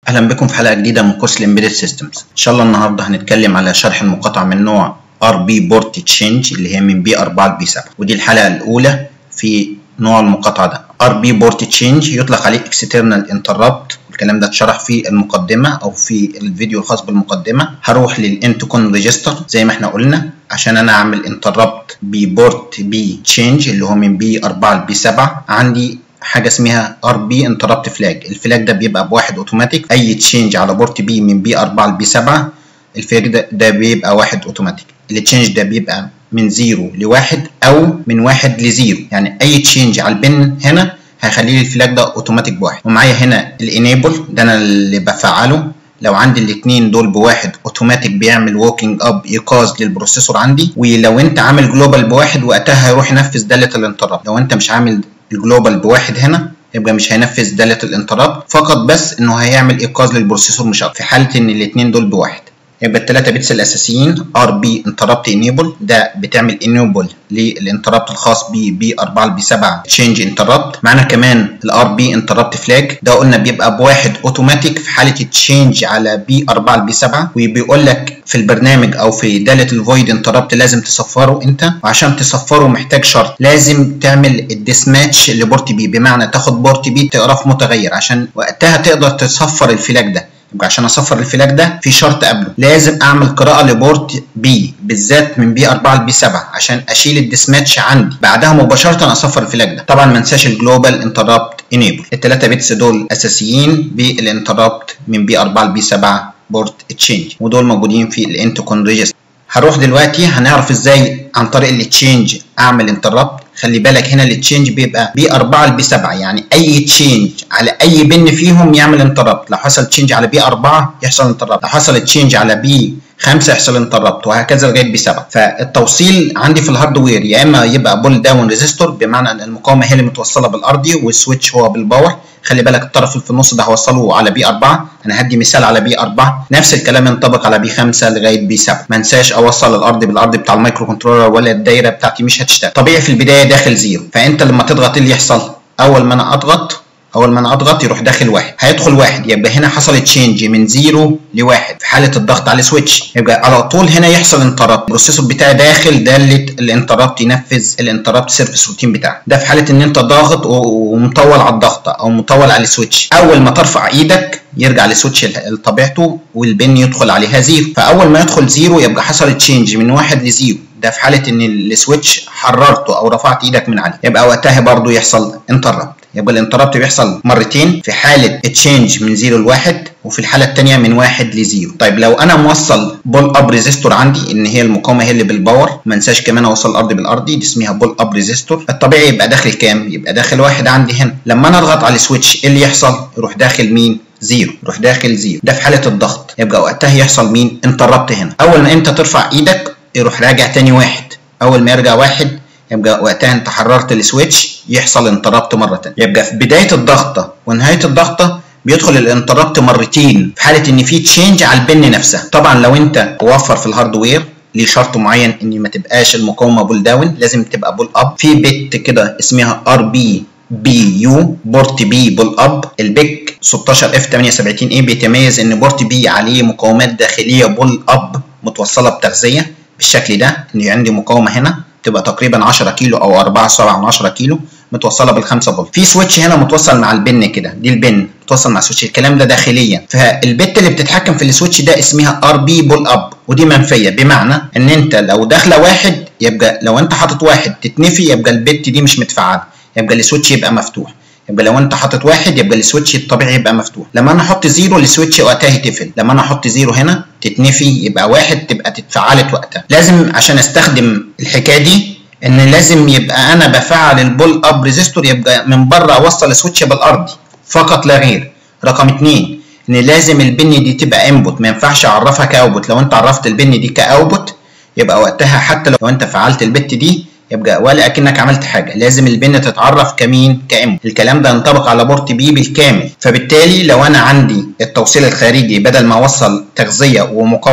اهلا بكم في حلقه جديده من كورس الامبيدد سيستمز ان شاء الله النهارده هنتكلم على شرح المقاطعه من نوع ار بي بورت تشينج اللي هي من بي 4 لبي 7 ودي الحلقه الاولى في نوع المقاطعه ده ار بي بورت تشينج يطلق عليه اكسترنال انتربت الكلام ده اتشرح في المقدمه او في الفيديو الخاص بالمقدمه هروح للانتكون ريجستر زي ما احنا قلنا عشان انا اعمل انتربت ببورت بي تشينج اللي هو من بي 4 لبي 7 عندي حاجه اسمها ار بي انتربت فلاج الفلاج ده بيبقى بواحد اوتوماتيك اي تشينج على بورت بي من بي 4 لبي 7 الفلاج ده, ده بيبقى واحد اوتوماتيك التشينج ده بيبقى من زيرو لواحد او من واحد لزيرو يعني اي تشينج على البن هنا هيخلي لي الفلاج ده اوتوماتيك بواحد ومعايا هنا الانيبل ده انا اللي بفعله لو عندي الاثنين دول بواحد اوتوماتيك بيعمل ووكينج اب ايقاظ للبروسيسور عندي ولو انت عامل جلوبال بواحد وقتها هيروح ينفذ داله الانتربت لو انت مش عامل الجلوبال بواحد هنا يبقى مش هينفذ داله الانتربت فقط بس انه هيعمل ايقاظ للبروسيسور مش اكتر في حاله ان الاثنين دول بواحد يبقى الثلاثه بيتس الاساسيين ار بي انتربت انيبل ده بتعمل انيبل للانتربت الخاص ب بي 4 لبي 7 تشينج انتربت معانا كمان الار بي انتربت فلاج ده قلنا بيبقى بواحد اوتوماتيك في حاله التشينج على بي 4 لبي 7 وبيقول لك في البرنامج او في داله الفويد انتربت لازم تصفره انت وعشان تصفره محتاج شرط لازم تعمل الديسماتش لبورت بي بمعنى تاخد بورت بي تقراه في متغير عشان وقتها تقدر تصفر الفلاج ده يبقى عشان اصفر الفلاج ده في شرط قبله لازم اعمل قراءه لبورت بي بالذات من بي 4 لبي 7 عشان اشيل الديسماتش عندي بعدها مباشره اصفر الفلاج ده طبعا ما انساش الجلوبال انتربت انيبل الثلاثه بيتس دول اساسيين بالانتربت من بي 4 لبي 7 بورت تشينج ودول موجودين في الانتكون ريجستر هروح دلوقتي هنعرف ازاي عن طريق التشينج اعمل انتربت خلي بالك هنا التشينج بيبقى بي 4 لبي 7 يعني اي تشينج على اي بن فيهم يعمل انتربت لو حصل تشينج على بي 4 يحصل انتربت لو حصل تشينج على بي 5 يحصل انتربت وهكذا لغايه بي 7 فالتوصيل عندي في الهاردوير يا اما يبقى بول داون ريزيستور بمعنى ان المقاومه هي اللي متوصله بالارضي والسويتش هو بالباور خلي بالك الطرف اللي في النص ده هوصله على بي 4 انا هدي مثال على بي 4 نفس الكلام ينطبق على بي 5 لغايه بي 7 ما انساش اوصل الارض بالارض بتاع المايكرو كنترولر ولا الدايره بتاعتي مش هتشتغل طبيعي في البدايه داخل زيرو فانت لما تضغط اللي يحصل اول ما انا اضغط اول ما انا اضغط يروح داخل واحد هيدخل واحد يبقى هنا حصل تشينج من زيرو لواحد في حاله الضغط على السويتش يبقى على طول هنا يحصل انتربت البروسيسور بتاعي داخل داله الانتربت ينفذ الانتربت سيرفيس روتين بتاعك ده في حاله ان انت ضاغط ومطول على الضغط او مطول على السويتش اول ما ترفع ايدك يرجع لسويتش لطبيعته والبن يدخل عليها زيرو فاول ما يدخل زيرو يبقى حصل تشينج من واحد لزيرو ده في حاله ان السويتش حررته او رفعت ايدك من عليه يبقى وقتها برضو يحصل انتربت يبقى الانتربت بيحصل مرتين في حاله تشينج من زيرو لواحد وفي الحاله الثانيه من واحد لزيرو طيب لو انا موصل بول اب ريزيستور عندي ان هي المقاومه هي اللي بالباور ما انساش كمان اوصل الارض بالارضي دي اسمها بول اب ريزيستور الطبيعي يبقى داخل كام يبقى داخل واحد عندي هنا لما انا اضغط على السويتش ايه اللي يحصل يروح داخل مين زيرو يروح داخل زيرو ده في حاله الضغط يبقى وقتها يحصل مين انتربت هنا اول ما انت ترفع ايدك يروح راجع تاني واحد اول ما يرجع واحد يبقى وقتها انت حررت السويتش يحصل انتربت مره تانية يبقى في بدايه الضغطه ونهايه الضغطه بيدخل الانتربت مرتين في حاله ان في تشينج على البن نفسها طبعا لو انت موفر في الهاردوير ليه شرط معين ان ما تبقاش المقاومه بول داون لازم تبقى بول اب في بت كده اسمها ار بي بي يو بورت بي بول اب البيك 16 اف 78 اي بيتميز ان بورت بي عليه مقاومات داخليه بول اب متوصله بتغذيه بالشكل ده ان عندي مقاومه هنا تبقى تقريبا 10 كيلو او 4 7 من 10 كيلو متوصله بالخمسة فولت في سويتش هنا متوصل مع البن كده دي البن متوصل مع السويتش الكلام ده داخليا فالبت اللي بتتحكم في السويتش ده اسمها ار بي بول اب ودي منفيه بمعنى ان انت لو داخله واحد يبقى لو انت حاطط واحد تتنفي يبقى البت دي مش متفعله يبقى السويتش يبقى مفتوح يبقى لو انت حاطط واحد يبقى السويتش الطبيعي يبقى مفتوح لما انا احط زيرو السويتش وقتها يتقفل لما انا احط زيرو هنا تتنفي يبقى واحد تبقى تتفعلت وقتها لازم عشان استخدم الحكايه دي ان لازم يبقى انا بفعل البول اب ريزيستور يبقى من بره اوصل السويتش بالارضي فقط لا غير رقم اتنين ان لازم البن دي تبقى انبوت ما ينفعش اعرفها كاوتبوت لو انت عرفت البن دي كاوتبوت يبقى وقتها حتى لو انت فعلت البت دي يبقى ولا اكنك عملت حاجه لازم البن تتعرف كمين كام الكلام ده ينطبق على بورت بي بالكامل فبالتالي لو انا عندي التوصيل الخارجي بدل ما اوصل تغذيه ومقاومه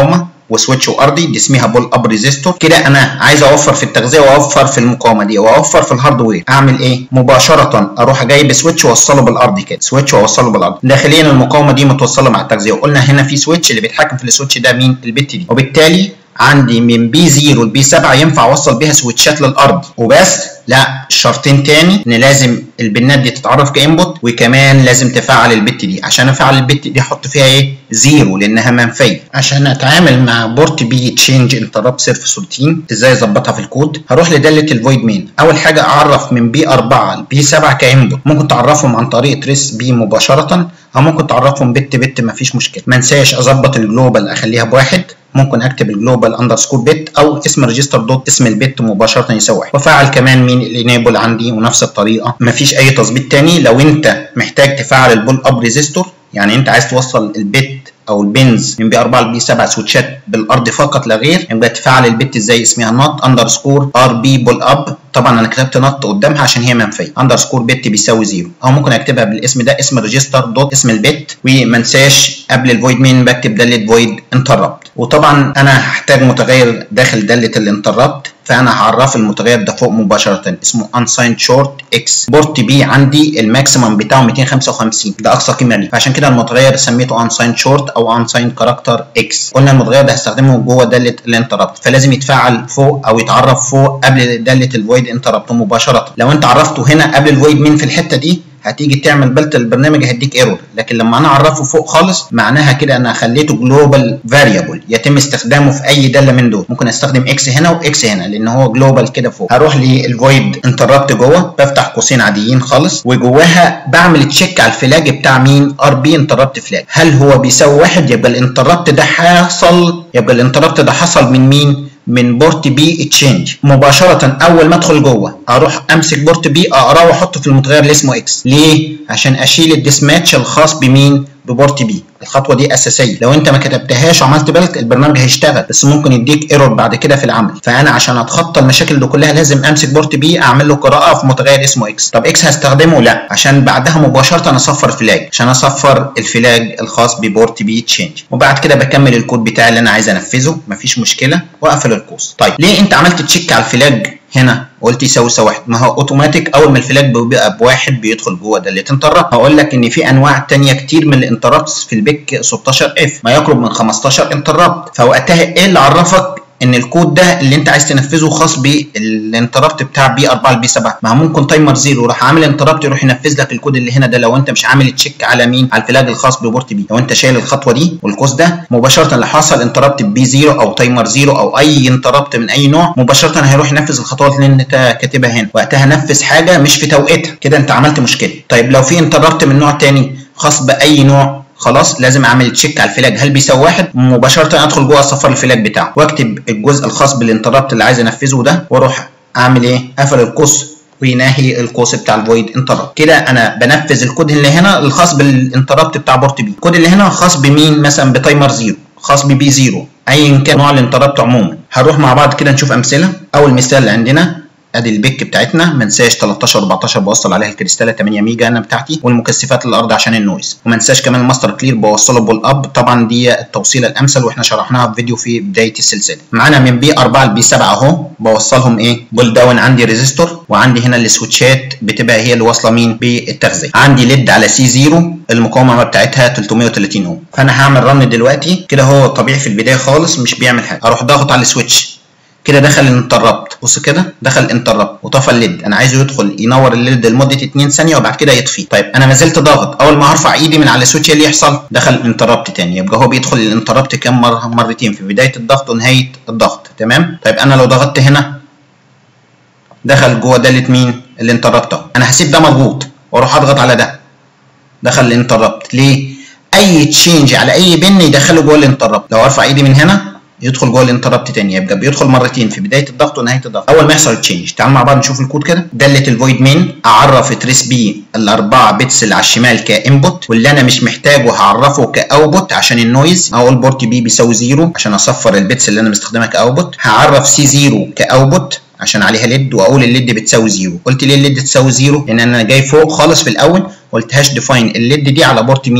وسويتش وارضي دي اسمها بول اب ريزيستور كده انا عايز اوفر في التغذيه واوفر في المقاومه دي واوفر في الهاردوير اعمل ايه مباشره اروح جايب سويتش واوصله بالارض كده سويتش واوصله بالارض داخليا المقاومه دي متوصله مع التغذيه وقلنا هنا في سويتش اللي بيتحكم في السويتش ده مين البت دي وبالتالي عندي من بي 0 لبي 7 ينفع اوصل بيها سويتشات للارض وبس لا شرطين تاني ان لازم البنات دي تتعرف كانبوت وكمان لازم تفعل البت دي عشان افعل البت دي احط فيها ايه زيرو لانها منفيه عشان اتعامل مع بورت بي تشينج انتربت سيرفيس روتين ازاي اظبطها في الكود هروح لداله الفويد مين اول حاجه اعرف من بي 4 لبي 7 كانبوت ممكن تعرفهم عن طريق تريس بي مباشره او ممكن تعرفهم بت بت مفيش مشكله ما انساش اظبط الجلوبال اخليها بواحد ممكن اكتب الجلوبال اندرسكور بت او اسم الريجستر دوت اسم البت مباشره يساوي واحد وافعل كمان مين الانيبل عندي ونفس الطريقه مفيش اي تظبيط تاني لو انت محتاج تفعل البول اب ريزيستور يعني انت عايز توصل البت او البنز من بي 4 لبي 7 سويتشات بالارض فقط لا غير يبقى تفعل البت ازاي اسمها نوت اندرسكور ار بي بول اب طبعا انا كتبت نوت قدامها عشان هي منفيه اندرسكور بت بيساوي زيرو او ممكن اكتبها بالاسم ده اسم الريجستر دوت اسم البت وما انساش قبل الفويد مين بكتب داله فويد انتربت وطبعا انا هحتاج متغير داخل داله الانتربت فانا هعرف المتغير ده فوق مباشره اسمه unsigned short x بورت بي عندي الماكسيمم بتاعه 255 ده اقصى قيمه ليه فعشان كده المتغير سميته unsigned short او unsigned character x قلنا المتغير ده هستخدمه جوه داله الانتربت فلازم يتفعل فوق او يتعرف فوق قبل داله الفويد انتربت مباشره لو انت عرفته هنا قبل الفويد مين في الحته دي هتيجي تعمل بلت البرنامج هيديك ايرور لكن لما انا اعرفه فوق خالص معناها كده انا خليته جلوبال فاريبل يتم استخدامه في اي داله من دول ممكن استخدم اكس هنا واكس هنا لان هو جلوبال كده فوق هروح للفويد انتربت جوه بفتح قوسين عاديين خالص وجواها بعمل تشيك على الفلاج بتاع مين ار بي انتربت فلاج هل هو بيساوي واحد يبقى الانتربت ده حصل يبقى الانتربت ده حصل من مين من بورت بي تشينج مباشرة أول ما أدخل جوه أروح أمسك بورت بي أقراه وأحطه في المتغير اللي اسمه إكس ليه؟ عشان أشيل الديسماتش الخاص بمين؟ ببورت بي الخطوه دي اساسيه لو انت ما كتبتهاش وعملت بلت البرنامج هيشتغل بس ممكن يديك ايرور بعد كده في العمل فانا عشان اتخطى المشاكل دي كلها لازم امسك بورت بي اعمل له قراءه في متغير اسمه اكس طب اكس هستخدمه لا عشان بعدها مباشره اصفر فلاج عشان اصفر الفلاج الخاص ببورت بي تشينج وبعد كده بكمل الكود بتاعي اللي انا عايز انفذه مفيش مشكله واقفل القوس طيب ليه انت عملت تشيك على الفلاج هنا قلت يساوي يساوي واحد ما هو اوتوماتيك اول ما الفلاج بيبقى بواحد بيدخل جوه داله انتربت هقول لك ان في انواع تانية كتير من الانتربتس في البيك 16 اف ما يقرب من 15 انتربت فوقتها ايه اللي عرفك ان الكود ده اللي انت عايز تنفذه خاص بالانتربت بتاع بي 4 لبي 7 ما ممكن تايمر زيرو راح عامل انتربت يروح ينفذ لك الكود اللي هنا ده لو انت مش عامل تشيك على مين على الفلاج الخاص ببورت بي لو انت شايل الخطوه دي والقوس ده مباشره اللي حصل انتربت بي زيرو او تايمر زيرو او اي انتربت من اي نوع مباشره هيروح ينفذ الخطوات اللي انت كاتبها هنا وقتها نفذ حاجه مش في توقيتها كده انت عملت مشكله طيب لو في انتربت من نوع تاني خاص باي نوع خلاص لازم اعمل تشيك على الفلاج هل بيساوي واحد مباشره ادخل جوه اصفر الفلاج بتاعه واكتب الجزء الخاص بالانتربت اللي عايز انفذه ده واروح اعمل ايه اقفل القوس وينهي القوس بتاع الفويد انتربت كده انا بنفذ الكود اللي هنا الخاص بالانتربت بتاع بورت بي الكود اللي هنا خاص بمين مثلا بتايمر زيرو خاص ببي زيرو ايا كان نوع الانتربت عموما هنروح مع بعض كده نشوف امثله اول مثال اللي عندنا ادي البيك بتاعتنا ما انساش 13 14 بوصل عليها الكريستاله 8 ميجا انا بتاعتي والمكثفات للارض عشان النويز وما انساش كمان الماستر كلير بوصله بول اب طبعا دي التوصيله الامثل واحنا شرحناها في فيديو في بدايه السلسله معانا من بي 4 لبي 7 اهو بوصلهم ايه بول داون عندي ريزيستور وعندي هنا السويتشات بتبقى هي اللي واصله مين بالتغذيه عندي ليد على سي 0 المقاومه بتاعتها 330 اوم فانا هعمل رن دلوقتي كده هو طبيعي في البدايه خالص مش بيعمل حاجه اروح ضاغط على السويتش كده دخل الانتربت بص كده دخل الانتربت وطفى الليد انا عايزه يدخل ينور الليد لمده 2 ثانيه وبعد كده يطفي طيب انا ما زلت ضاغط اول ما هرفع ايدي من على السويتش اللي يحصل دخل الانتربت تاني يبقى هو بيدخل الانتربت كام مره مرتين في بدايه الضغط ونهايه الضغط تمام طيب انا لو ضغطت هنا دخل جوه داله مين الانتربت اهو انا هسيب ده مضغوط واروح اضغط على ده دخل الانتربت ليه اي تشينج على اي بن يدخله جوه الانتربت لو ارفع ايدي من هنا يدخل جوه الانتربت تاني يبقى بيدخل مرتين في بدايه الضغط ونهايه الضغط اول ما يحصل تشينج تعالوا مع بعض نشوف الكود كده داله الفويد مين اعرف تريس بي الاربعه بيتس اللي على الشمال كانبوت واللي انا مش محتاجه هعرفه كاوتبوت عشان النويز اقول بورت بي بيساوي زيرو عشان اصفر البيتس اللي انا مستخدمها كاوتبوت هعرف سي زيرو كاوتبوت عشان عليها ليد واقول الليد بتساوي زيرو قلت ليه الليد تساوي زيرو لان انا جاي فوق خالص في الاول قلت هاش ديفاين الليد دي على بورت مين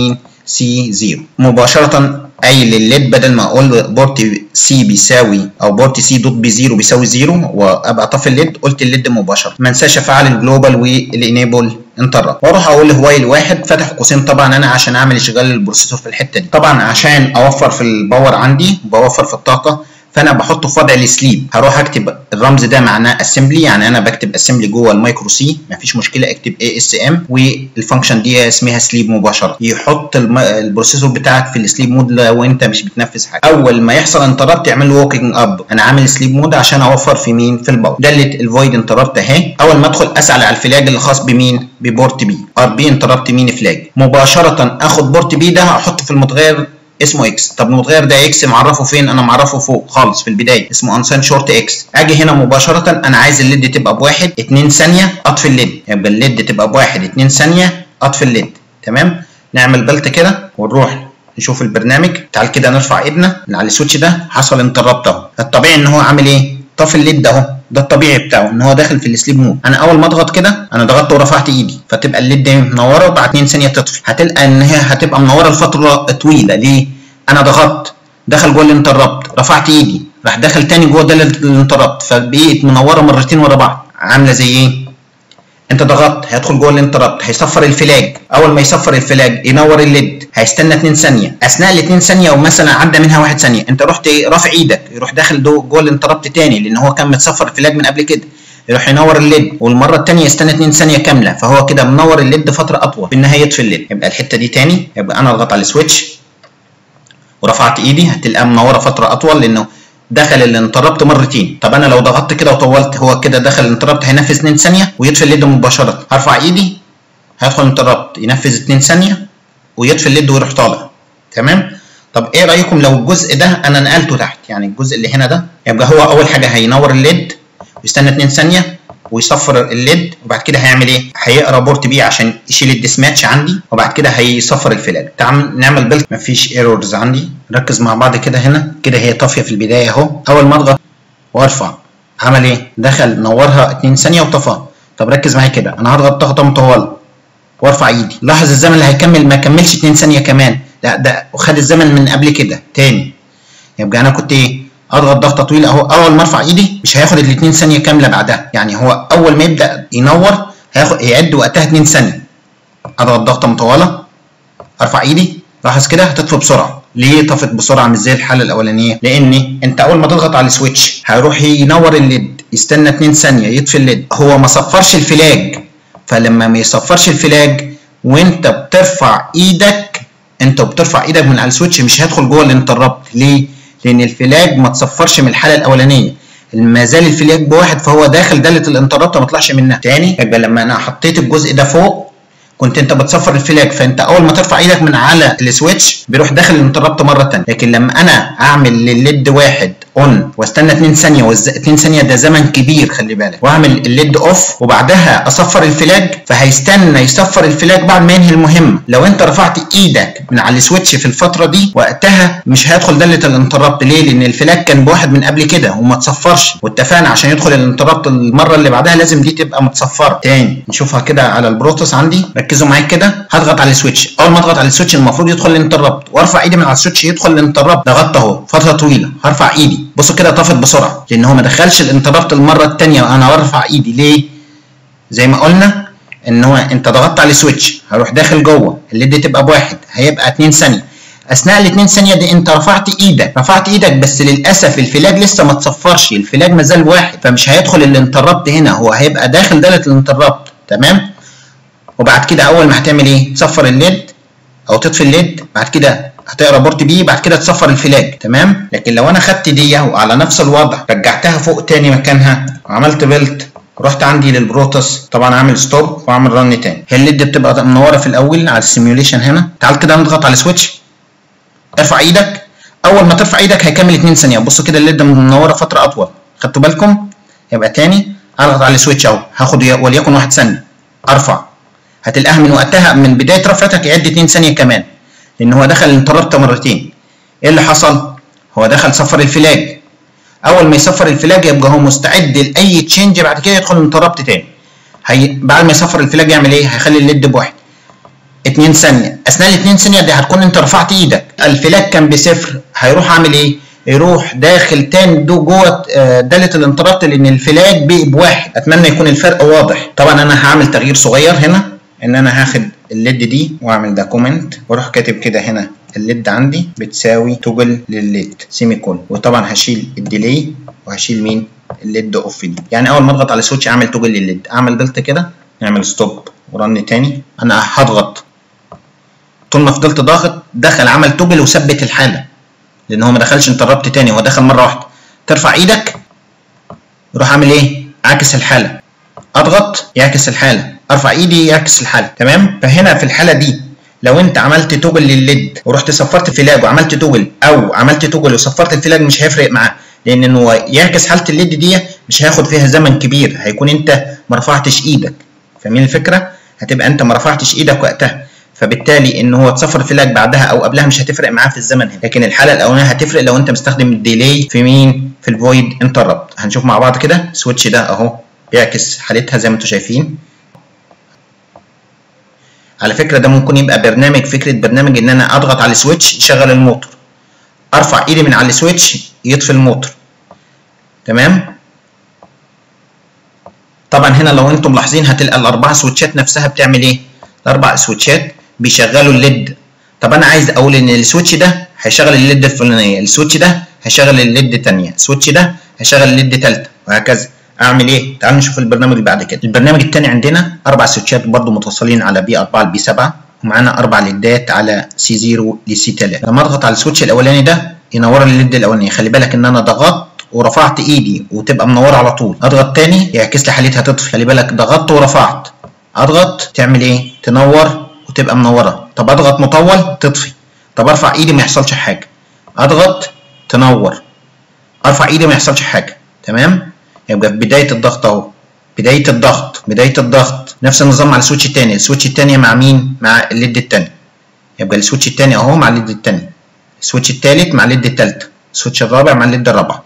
سي 0 مباشره قايل الليد بدل ما اقول بورت سي بيساوي او بورت سي دوت بي 0 بيساوي 0 وابقى طفي الليد قلت الليد مباشره ما انساش افعل الجلوبال والانيبل انتربت واروح اقول وايل واحد فاتح قوسين طبعا انا عشان اعمل اشغال البروسيسور في الحته دي طبعا عشان اوفر في الباور عندي وبوفر في الطاقه فانا بحطه في وضع السليب هروح اكتب الرمز ده معناه اسمبلي يعني انا بكتب اسمبلي جوه المايكرو سي مفيش مشكله اكتب اي اس ام والفانكشن دي اسمها سليب مباشره يحط الم... البروسيسور بتاعك في السليب مود لو انت مش بتنفذ حاجه اول ما يحصل انتربت تعمل له ووكينج اب انا عامل سليب مود عشان اوفر في مين في الباور دلت الفويد انتربت اهي اول ما ادخل اسال على الفلاج اللي خاص بمين ببورت بي ار بي انتربت مين فلاج مباشره اخد بورت بي ده احطه في المتغير اسمه اكس طب المتغير ده اكس معرفه فين انا معرفه فوق خالص في البدايه اسمه انسان شورت اكس اجي هنا مباشره انا عايز الليد تبقى بواحد 2 ثانيه اطفي الليد يبقى الليد تبقى بواحد 2 ثانيه اطفي الليد تمام نعمل بلت كده ونروح نشوف البرنامج تعال كده نرفع ايدنا من على السويتش ده حصل انتربت اهو الطبيعي ان هو عامل ايه طفي الليد ده اهو ده الطبيعي بتاعه ان هو داخل في السليب مود انا اول ما اضغط كده انا ضغطت ورفعت ايدي فتبقى الليد دي منوره وبعد 2 ثانيه تطفي هتلقى ان هي هتبقى منوره لفتره طويله ليه انا ضغطت دخل جوه الانتربت رفعت ايدي راح دخل تاني جوه ده الانتربت فبقيت منوره مرتين ورا بعض عامله زي ايه انت ضغطت هيدخل جوه الانتربت هيصفر الفلاج اول ما يصفر الفلاج ينور الليد هيستنى 2 ثانيه اثناء ال 2 ثانيه ومثلا عدى منها 1 ثانيه انت رحت رافع ايدك يروح داخل جوه الانتربت تاني لان هو كان متصفر الفلاج من قبل كده يروح ينور الليد والمره الثانيه يستنى 2 ثانيه كامله فهو كده منور الليد فتره اطول في النهايه يطفي الليد يبقى الحته دي تاني يبقى انا اضغط على السويتش ورفعت ايدي هتلاقيها منوره فتره اطول لانه دخل الانتربت مرتين طب انا لو ضغطت كده وطولت هو كده دخل الانتربت هينفذ 2 ثانيه ويطفي الليد مباشره هرفع ايدي هيدخل الانتربت ينفذ 2 ثانيه ويطفي الليد ويروح طالع تمام طب ايه رايكم لو الجزء ده انا نقلته تحت يعني الجزء اللي هنا ده يبقى هو اول حاجه هينور الليد ويستنى 2 ثانيه ويصفر الليد وبعد كده هيعمل ايه؟ هيقرا بورت بي عشان يشيل الديسماتش عندي وبعد كده هيصفر الفلاج تعال نعمل بيلت مفيش ايرورز عندي نركز مع بعض كده هنا كده هي طافيه في البدايه اهو اول ما اضغط وارفع عمل ايه؟ دخل نورها 2 ثانيه وطفى طب ركز معايا كده انا هضغط ضغطه مطوله وارفع ايدي لاحظ الزمن اللي هيكمل ما كملش 2 ثانيه كمان لا ده خد الزمن من قبل كده تاني يبقى انا كنت ايه؟ اضغط ضغطه طويله اهو اول ما ارفع ايدي مش هياخد ال 2 ثانيه كامله بعدها يعني هو اول ما يبدا ينور هياخد هيعد وقتها 2 ثانيه اضغط ضغطه مطوله ارفع ايدي لاحظ كده هتطفي بسرعه ليه طفت بسرعه مش زي الحاله الاولانيه لان انت اول ما تضغط على السويتش هيروح ينور الليد يستنى 2 ثانيه يطفي الليد هو ما صفرش الفلاج فلما ما يصفرش الفلاج وانت بترفع ايدك انت بترفع ايدك من على السويتش مش هيدخل جوه الانتربت ليه لان الفلاج ما تصفرش من الحاله الاولانيه ما زال الفلاج بواحد فهو داخل داله الانتربت ما طلعش منها تاني يبقى لما انا حطيت الجزء ده فوق كنت انت بتصفر الفلاج فانت اول ما ترفع ايدك من على السويتش بيروح داخل الانتربت مره ثانيه لكن لما انا اعمل للليد واحد اون واستنى 2 ثانيه وز... 2 ثانيه ده زمن كبير خلي بالك واعمل الليد اوف وبعدها اصفر الفلاج فهيستنى يصفر الفلاج بعد ما ينهي المهمه لو انت رفعت ايدك من على السويتش في الفتره دي وقتها مش هيدخل داله الانتربت ليه لان الفلاج كان بواحد من قبل كده وما تصفرش واتفقنا عشان يدخل الانتربت المره اللي بعدها لازم دي تبقى متصفره تاني نشوفها كده على البروتوس عندي ركزوا معايا كده هضغط على السويتش اول ما اضغط على السويتش المفروض يدخل الانتربت وارفع ايدي من على السويتش يدخل الانتربت ضغطت اهو فتره طويله هرفع ايدي بصوا كده طفت بسرعه لان هو ما دخلش الانتربت المره الثانيه وانا برفع ايدي ليه زي ما قلنا ان هو انت ضغطت على السويتش هروح داخل جوه الليد تبقى بواحد هيبقى 2 ثانيه اثناء ال 2 ثانيه دي انت رفعت ايدك رفعت ايدك بس للاسف الفلاج لسه ما تصفرش الفلاج ما زال واحد فمش هيدخل الانتربت هنا هو هيبقى داخل داله الانتربت تمام وبعد كده اول ما هتعمل ايه تصفر الليد او تطفي الليد بعد كده هتقرا بورت بي بعد كده تصفر الفلاج تمام لكن لو انا خدت دي وعلى نفس الوضع رجعتها فوق تاني مكانها وعملت بيلت رحت عندي للبروتوس طبعا عامل ستوب واعمل رن تاني هي الليد بتبقى منوره في الاول على السيميوليشن هنا تعال كده نضغط على السويتش ارفع ايدك اول ما ترفع ايدك هيكمل 2 ثانيه بصوا كده الليد منوره فتره اطول خدتوا بالكم يبقى تاني اضغط على السويتش اهو هاخد وليكن 1 ثانيه ارفع هتلاقيها من وقتها من بدايه رفعتك يعد 2 ثانيه كمان لان هو دخل الانتربت مرتين ايه اللي حصل هو دخل صفر الفلاج اول ما يصفر الفلاج يبقى هو مستعد لاي تشينج بعد كده يدخل الانتربت تاني هي بعد ما يصفر الفلاج يعمل ايه هيخلي الليد بواحد 2 ثانيه اثناء ال 2 ثانيه دي هتكون انت رفعت ايدك الفلاج كان بصفر هيروح عامل ايه يروح داخل تاني دو جوه داله الانتربت لان الفلاج بقي بواحد اتمنى يكون الفرق واضح طبعا انا هعمل تغيير صغير هنا ان انا هاخد الليد دي واعمل ده كومنت واروح كاتب كده هنا الليد عندي بتساوي توجل للليد سيمي كون وطبعا هشيل الديلي وهشيل مين الليد اوف دي يعني اول ما اضغط على السويتش اعمل توجل للليد اعمل دلتا كده نعمل ستوب ورن تاني انا هضغط طول ما فضلت ضاغط دخل عمل توجل وثبت الحاله لان هو ما دخلش انتربت تاني هو دخل مره واحده ترفع ايدك يروح عامل ايه عاكس الحاله اضغط يعكس الحاله ارفع ايدي يعكس الحاله تمام فهنا في الحاله دي لو انت عملت توجل للليد ورحت صفرت الفلاج وعملت توجل او عملت توجل وصفرت الفلاج مش هيفرق معاه لان انه يعكس حاله الليد دي مش هياخد فيها زمن كبير هيكون انت ما رفعتش ايدك فاهمين الفكره هتبقى انت ما رفعتش ايدك وقتها فبالتالي ان هو تصفر الفلاج بعدها او قبلها مش هتفرق معاه في الزمن هنا لكن الحاله الاولانيه هتفرق لو انت مستخدم الديلي في مين في الفويد انتربت هنشوف مع بعض كده السويتش ده اهو بيعكس حالتها زي ما انتم شايفين على فكره ده ممكن يبقى برنامج فكره برنامج ان انا اضغط على السويتش يشغل الموتور ارفع ايدي من على السويتش يطفي الموتور تمام طبعا هنا لو انتم ملاحظين هتلقى الاربع سويتشات نفسها بتعمل ايه الاربع سويتشات بيشغلوا الليد طب انا عايز اقول ان السويتش ده هيشغل الليد الفلانيه السويتش ده هيشغل الليد الثانيه السويتش ده هيشغل الليد ثالثه وهكذا اعمل ايه تعالوا نشوف البرنامج اللي بعد كده البرنامج الثاني عندنا اربع سويتشات برضو متوصلين على بي 4 لبي 7 ومعانا اربع ليدات على سي 0 لسي 3 لما اضغط على السويتش الاولاني ده ينور لي الليد الاولاني خلي بالك ان انا ضغطت ورفعت ايدي وتبقى منوره على طول اضغط تاني يعكس لي حالتها تطفي خلي بالك ضغطت ورفعت اضغط تعمل ايه تنور وتبقى منوره طب اضغط مطول تطفي طب ارفع ايدي ما يحصلش حاجه اضغط تنور ارفع ايدي ما يحصلش حاجه تمام يبقى في بدايه الضغط اهو بدايه الضغط بدايه الضغط نفس النظام مع السويتش الثاني السويتش الثاني مع مين مع الليد الثاني يبقى السويتش الثاني اهو مع الليد الثاني السويتش الثالث مع الليد الثالثه السويتش الرابع مع الليد الرابعه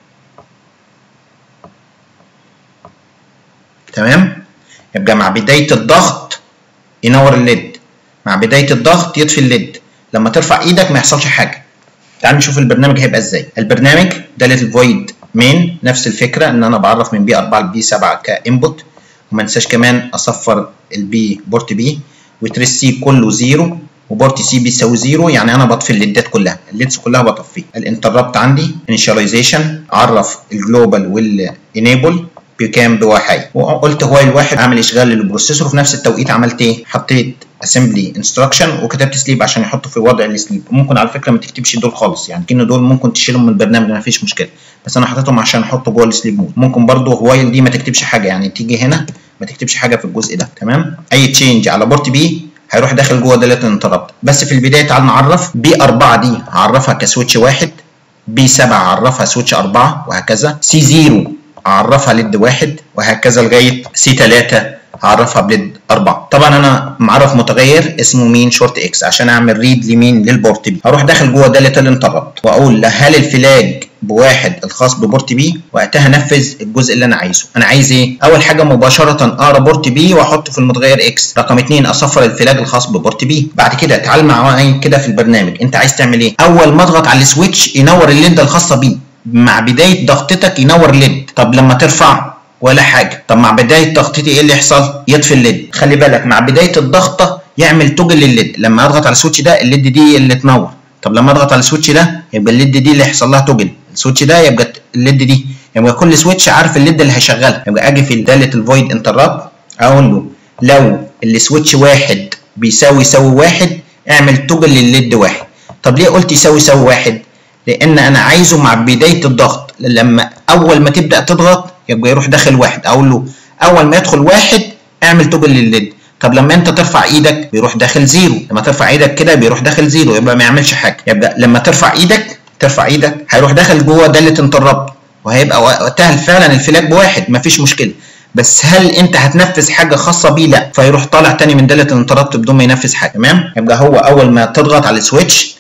تمام يبقى مع بدايه الضغط ينور الليد مع بدايه الضغط يطفي الليد لما ترفع ايدك ما يحصلش حاجه تعال نشوف البرنامج هيبقى ازاي البرنامج داله الفويد مين نفس الفكره ان انا بعرف من بي 4 لبي 7 كانبوت وما انساش كمان اصفر البي بورت بي وتريس سي كله زيرو وبورت سي بيساوي زيرو يعني انا بطفي الليدات كلها الليدز كلها بطفيها الانتربت عندي انيشاليزيشن عرف الجلوبال والانيبل بكام بواحد وقلت هو الواحد اعمل اشغال للبروسيسور وفي نفس التوقيت عملت ايه حطيت اسمبلي انستراكشن وكتبت سليب عشان يحطه في وضع السليب ممكن على فكره ما تكتبش دول خالص يعني كأن دول ممكن تشيلهم من البرنامج ما فيش مشكله بس انا حطيتهم عشان احطه جوه السليب مود ممكن برده هوايل دي ما تكتبش حاجه يعني تيجي هنا ما تكتبش حاجه في الجزء ده تمام اي تشينج على بورت بي هيروح داخل جوه داله الانتربت بس في البدايه تعال نعرف بي 4 دي هعرفها كسويتش واحد بي 7 هعرفها سويتش 4 وهكذا سي 0 اعرفها ليد واحد وهكذا لغايه سي 3 هعرفها بليد 4 طبعا انا معرف متغير اسمه مين شورت اكس عشان اعمل ريد لمين للبورت بي هروح داخل جوه داله الانتربت واقول هل الفلاج بواحد الخاص ببورت بي وقتها انفذ الجزء اللي انا عايزه انا عايز ايه اول حاجه مباشره اقرا بورت بي واحطه في المتغير اكس رقم اثنين اصفر الفلاج الخاص ببورت بي بعد كده تعال معايا كده في البرنامج انت عايز تعمل ايه اول ما اضغط على السويتش ينور الليد الخاصه بيه مع بدايه ضغطتك ينور ليد طب لما ترفع ولا حاجه طب مع بدايه ضغطتي ايه اللي يحصل يطفي الليد خلي بالك مع بدايه الضغطه يعمل توجل للليد لما اضغط على السويتش ده الليد دي اللي تنور طب لما اضغط على السويتش ده يبقى الليد دي اللي يحصل لها توجل السويتش ده يبقى الليد دي يبقى كل سويتش عارف الليد اللي هيشغلها يبقى اجي في داله الفويد انتربت اقول له لو السويتش واحد بيساوي يساوي واحد اعمل توجل للليد واحد طب ليه قلت يساوي يساوي واحد لان انا عايزه مع بدايه الضغط لما اول ما تبدا تضغط يبقى يروح داخل واحد اقول له اول ما يدخل واحد اعمل توجل للليد طب لما انت ترفع ايدك بيروح داخل زيرو لما ترفع ايدك كده بيروح داخل زيرو يبقى ما يعملش حاجه يبقى لما ترفع ايدك ترفع ايدك هيروح داخل جوه داله انتربت وهيبقى وقتها فعلا الفلاج بواحد مفيش مشكله بس هل انت هتنفذ حاجه خاصه بيه لا فيروح طالع تاني من داله الانتربت بدون ما ينفذ حاجه تمام يبقى هو اول ما تضغط على السويتش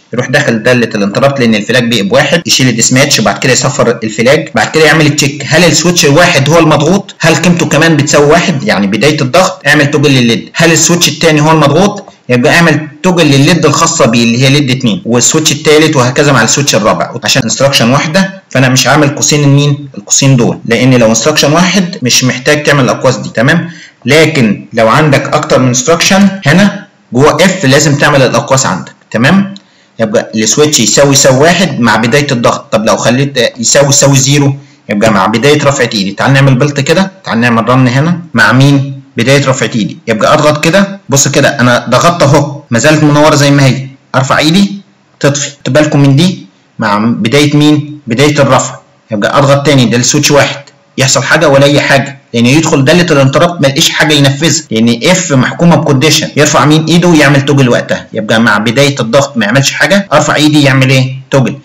يروح داخل داله الانتربت لان الفلاج بقى بواحد يشيل الديسماتش وبعد كده يصفر الفلاج بعد كده يعمل تشيك هل السويتش الواحد هو المضغوط هل قيمته كمان بتساوي واحد يعني بدايه الضغط اعمل توجل للليد هل السويتش الثاني هو المضغوط يبقى اعمل توجل للليد الخاصه بيه اللي هي ليد 2 والسويتش الثالث وهكذا مع السويتش الرابع عشان انستراكشن واحده فانا مش عامل قوسين مين القوسين دول لان لو انستراكشن واحد مش محتاج تعمل الاقواس دي تمام لكن لو عندك اكتر من انستراكشن هنا جوه اف لازم تعمل الاقواس عندك تمام يبقى السويتش يساوي يساوي واحد مع بدايه الضغط طب لو خليت يساوي يساوي زيرو يبقى مع بدايه رفعه ايدي تعال نعمل بلت كده تعال نعمل رن هنا مع مين بدايه رفعه ايدي يبقى اضغط كده بص كده انا ضغطت اهو ما زالت منوره زي ما هي ارفع ايدي تطفي بالكم من دي مع بدايه مين بدايه الرفع يبقى اضغط تاني ده السويتش واحد يحصل حاجه ولا اي حاجه لان يدخل داله الانتربت ما لقيش حاجه ينفذها لان اف محكومه بكونديشن يرفع مين ايده ويعمل توجل وقتها يبقى مع بدايه الضغط ما يعملش حاجه ارفع ايدي يعمل ايه توجل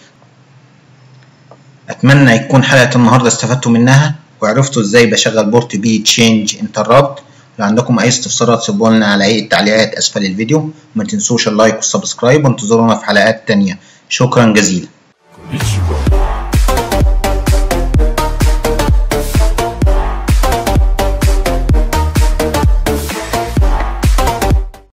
اتمنى يكون حلقه النهارده استفدتوا منها وعرفتوا ازاي بشغل بورت بي تشينج انتربت لو عندكم اي استفسارات سيبوا لنا على اي التعليقات اسفل الفيديو وما تنسوش اللايك والسبسكرايب وانتظرونا في حلقات تانية شكرا جزيلا